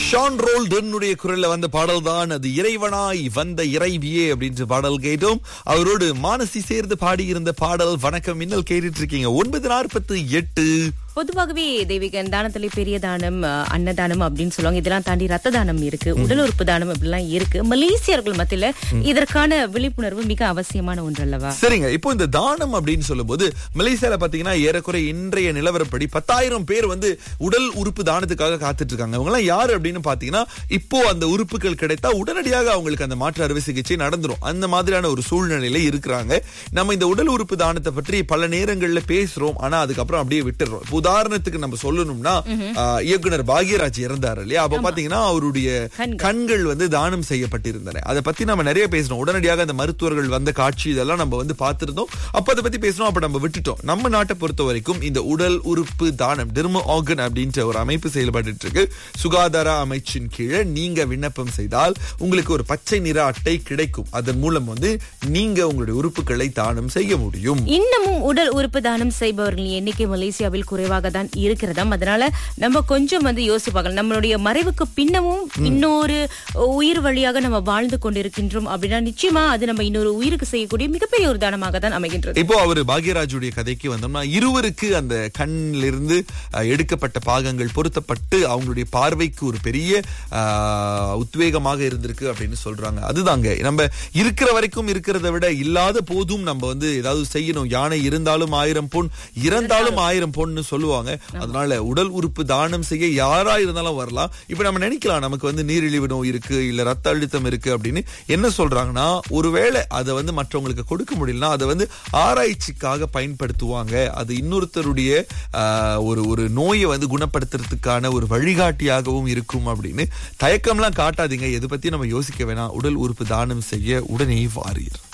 Shawn ரோல்டனுடைய குரல்ல வந்த பாடல் தான் அது இறைவனாய் வந்த இறைவியே அப்படின்ற பாடல் கேட்டோம் அவரோடு மானசி சேர்ந்து பாடியிருந்த பாடல் வணக்கம் மின்னல் கேட்டுட்டு இருக்கீங்க ஒன்பது நாற்பத்தி எட்டு பொதுவாகவே தெய்வீகன் தானத்திலே பெரிய தானம் அஹ், அன்னதானம் அப்படின்னு சொல்லுவாங்க இதெல்லாம் தாண்டி ரத்த தானம் இருக்கு உடல் உறுப்பு தானம் இப்படிலாம் இருக்கு மலேசியர்கள் மத்தியில இதற்கான விழிப்புணர்வு மிக அவசியமான ஒன்று அல்லவா சரிங்க இப்போ இந்த தானம் அப்படின்னு சொல்லும்போது மலேசியால பாத்தீங்கன்னா ஏறக்குறை இன்றைய நிலவரப்படி பத்தாயிரம் பேர் வந்து உடல் உறுப்பு தானத்துக்காக காத்துட்டு இருக்காங்க அவங்க எல்லாம் யாரு அப்படின்னு பாத்தீங்கன்னா இப்போ அந்த உறுப்புகள் கிடைத்தா உடனடியாக அவங்களுக்கு அந்த மாற்று அறுவை சிகிச்சை நடந்துரும் அந்த மாதிரியான ஒரு சூழ்நிலையில இருக்கிறாங்க நம்ம இந்த உடல் உறுப்பு தானத்தை பற்றி பல நேரங்கள்ல பேசுறோம் ஆனா அதுக்கப்புறம் அப்படியே விட்டுறோம் இப்ப உதாரணத்துக்கு நம்ம சொல்லணும்னா ஆஹ், இயக்குனர் பாக்யராஜ் இறந்தாரு இல்லையா அப்ப பாத்தீங்கன்னா அவருடைய கண்கள். கண்கள் வந்து தானம் செய்யப்பட்டிருந்தன அதை பத்தி நம்ம நிறைய பேசணும் உடனடியாக அந்த மருத்துவர்கள் வந்த காட்சி இதெல்லாம் நம்ம வந்து பார்த்திருந்தோம் அப்ப அதை பத்தி பேசணும் அப்ப நம்ம விட்டுட்டோம் நம்ம நாட்டை பொறுத்த வரைக்கும் இந்த உடல் உறுப்பு தானம் டெர்மோ ஆர்கன் அப்படின்ற ஒரு அமைப்பு செயல்பட்டு இருக்கு சுகாதார அமைச்சின் கீழே நீங்க விண்ணப்பம் செய்தால் உங்களுக்கு ஒரு பச்சை நிற அட்டை கிடைக்கும் அதன் மூலம் வந்து நீங்க உங்களுடைய உறுப்புகளை தானம் செய்ய முடியும் இன்னமும் உடல் உறுப்பு தானம் செய்பவர்களின் எண்ணிக்கை மலேசியாவில் குறைவாக தான் இருக்கிறதாம் அதனால நம்ம கொஞ்சம் வந்து யோசிச்சு பார்க்கலாம் நம்மளுடைய மறைவுக்கு பின்னமும் இன்னொரு உயிர் வழியாக நம்ம வாழ்ந்து கொண்டிருக்கின்றோம் அப்படின்னா நிச்சயமா அது நம்ம இன்னொரு உயிருக்கு செய்யக்கூடிய மிகப்பெரிய ஒரு தானமாக தான் அமைகின்றது இப்போ அவர் பாக்யராஜுடைய கதைக்கு வந்தோம்னா இருவருக்கு அந்த கண்ணிலிருந்து அஹ், எடுக்கப்பட்ட பாகங்கள் பொருத்தப்பட்டு அவங்களுடைய பார்வைக்கு ஒரு பெரிய அஹ், உத்வேகமாக இருந்திருக்கு அப்படின்னு சொல்றாங்க அதுதாங்க நம்ம இருக்கிற வரைக்கும் இருக்கிறத விட இல்லாத போதும் நம்ம வந்து ஏதாவது செய்யணும் யானை இருந்தாலும் ஆயிரம் பொன் இறந்தாலும் ஆயிரம் பொன்னு சொல்லுவாங்க அதனால உடல் உறுப்பு தானம் செய்ய யாரா இருந்தாலும் வரலாம் இப்ப நம்ம நினைக்கலாம் நமக்கு வந்து நீரிழிவு நோய் இருக்கு இல்ல ரத்த அழுத்தம் இருக்கு அப்படின்னு என்ன சொல்றாங்கன்னா ஒருவேளை அதை வந்து மற்றவங்களுக்கு கொடுக்க முடியலன்னா அதை வந்து ஆராய்ச்சிக்காக பயன்படுத்துவாங்க அது இன்னொருத்தருடைய ஆஹ், ஒரு ஒரு நோயை வந்து குணப்படுத்துறதுக்கான ஒரு வழிகாட்டியாகவும் இருக்கும் அப்படின்னு தயக்கம்லாம் காட்டாதீங்க எதை பத்தி நம்ம யோசிக்க வேணாம் உடல் உறுப்பு தானம் செய்ய உடனே வாரீர்